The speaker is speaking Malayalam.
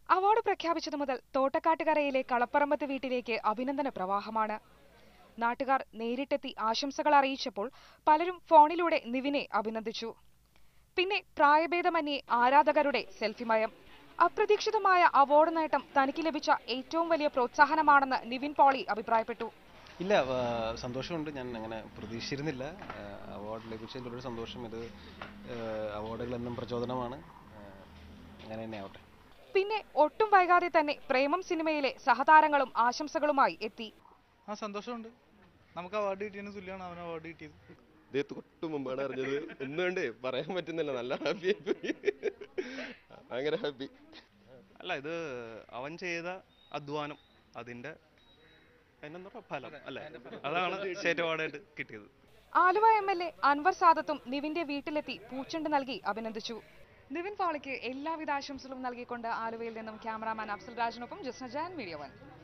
അവാർഡ് പ്രഖ്യാപിച്ചതു മുതൽ തോട്ടക്കാട്ടുകരയിലെ കളപ്പറമ്പത്ത് വീട്ടിലേക്ക് അഭിനന്ദന പ്രവാഹമാണ് നാട്ടുകാർ നേരിട്ടെത്തി ആശംസകൾ അറിയിച്ചപ്പോൾ പലരും ഫോണിലൂടെ നിവിനെ അഭിനന്ദിച്ചു പിന്നെ പ്രായഭേദമന്യേ ആരാധകരുടെ സെൽഫിമയം അപ്രതീക്ഷിതമായ അവാർഡ് നേട്ടം തനിക്ക് ലഭിച്ച ഏറ്റവും വലിയ പ്രോത്സാഹനമാണെന്ന് നിവിൻ പോളി അഭിപ്രായപ്പെട്ടു ഇല്ല ആ, സന്തോഷമുണ്ട് ഞാൻ അങ്ങനെ പ്രതീക്ഷിച്ചിരുന്നില്ല ആ, അവാർഡ് ലഭിച്ചതിലൊരു സന്തോഷം ഇത് ആ, അവാർഡുകൾ എന്നും പ്രചോദനമാണ് ആ, അങ്ങനെ തന്നെ ആവട്ടെ പിന്നെ ഒട്ടും വൈകാതെ തന്നെ പ്രേമം സിനിമയിലെ സഹതാരങ്ങളും ആശംസകളുമായി എത്തി ആ സന്തോഷമുണ്ട് നമുക്ക് അവാർഡ് കിട്ടിയതിന് തുല്യമാണ് അവന് അവാർഡ് കിട്ടിയത് ഇത് തൊട്ട് മുമ്പാണ് അറിഞ്ഞത് എന്തുകൊണ്ട് പറയാൻ പറ്റുന്നില്ല നല്ല ഹാപ്പി ഭയങ്കര ഹാപ്പി അല്ല ഇത് അവൻ ചെയ്ത അധ്വാനം അതിന്റെ അതിനെന്താ പറയാ ഫലം അല്ലെ അതാണ് സ്റ്റേറ്റ് അവാർഡായിട്ട് കിട്ടിയത് Aluva M L A Anwar സാദത്തും നിവിന്റെ വീട്ടിലെത്തി പൂച്ചെണ്ട് നൽകി അഭിനന്ദിച്ചു നിവിൻ പോളിക്ക് എല്ലാവിധ ആശംസകളും നൽകിക്കൊണ്ട് ആലുവയിൽ നിന്നും ക്യാമറാമാൻ അഫ്സൽ രാജിനൊപ്പം ജസ്ന ജാൻ മീഡിയ വൺ